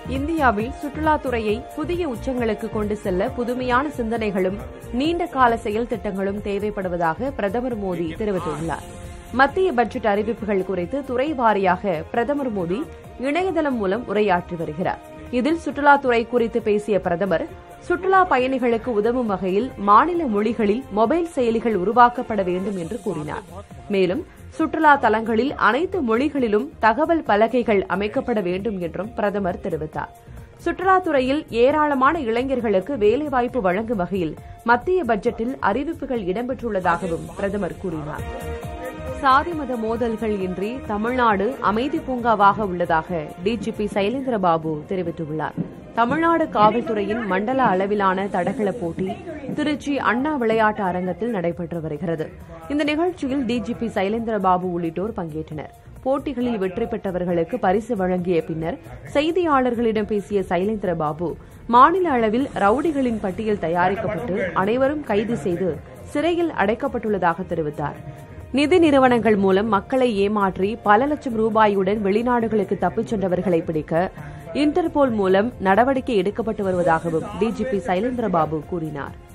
இந்தியாவில் சுற்றுலாத்துறையை புதிய உச்சங்களுக்கு கொண்டு செல்ல புதுமையான சிந்தனைகளும் நீண்ட கால செயல் திட்டங்களும் தேவைப்படுவதாக பிரதமர் மோடி தெரிவித்துள்ளார் மத்திய பட்ஜெட் அறிவிப்புகள் குறித்து துறை வாரியாக பிரதமர் மோடி இணையதளம் மூலம் உரையாற்றி வருகிறார் இதில் சுற்றுலாத்துறை குறித்து பேசிய பிரதமர் சுற்றுலா பயணிகளுக்கு உதவும் வகையில் மாநில மொழிகளில் மொபைல் செயலிகள் உருவாக்கப்பட வேண்டும் என்று கூறினார் மேலும் சுற்றுலா தலங்களில் அனைத்து மொழிகளிலும் தகவல் பலகைகள் அமைக்கப்பட வேண்டும் என்றும் பிரதமர் தெரிவித்தார் சுற்றுலாத்துறையில் ஏராளமான இளைஞர்களுக்கு வேலைவாய்ப்பு வழங்கும் வகையில் மத்திய பட்ஜெட்டில் அறிவிப்புகள் இடம்பெற்றுள்ளதாகவும் பிரதமர் கூறினார் சாதி மத மோதல்கள் இன்றி தமிழ்நாடு அமைதி பூங்காவாக உள்ளதாக டிஜிபி சைலேந்திர பாபு தெரிவித்துள்ளார் தமிழ்நாடு காவல்துறையின் மண்டல அளவிலான தடகள போட்டி திருச்சி அண்ணா விளையாட்டு அரங்கத்தில் நடைபெற்று வருகிறது இந்த நிகழ்ச்சியில் டிஜிபி சைலேந்திர பாபு உள்ளிட்டோர் பங்கேற்றனர் போட்டிகளில் வெற்றி பெற்றவர்களுக்கு பரிசு வழங்கிய பின்னர் செய்தியாளர்களிடம் பேசிய சைலேந்திர பாபு மாநில அளவில் ரவுடிகளின் பட்டியல் தயாரிக்கப்பட்டு அனைவரும் கைது செய்து சிறையில் அடைக்கப்பட்டுள்ளதாக தெரிவித்தார் நிதி நிறுவனங்கள் மூலம் மக்களை ஏமாற்றி பல லட்சம் ரூபாயுடன் வெளிநாடுகளுக்கு தப்பிச் சென்றவர்களை பிடிக்க இன்டர்போல் மூலம் நடவடிக்கை எடுக்கப்பட்டு வருவதாகவும் டிஜிபி சைலேந்திர பாபு கூறினார்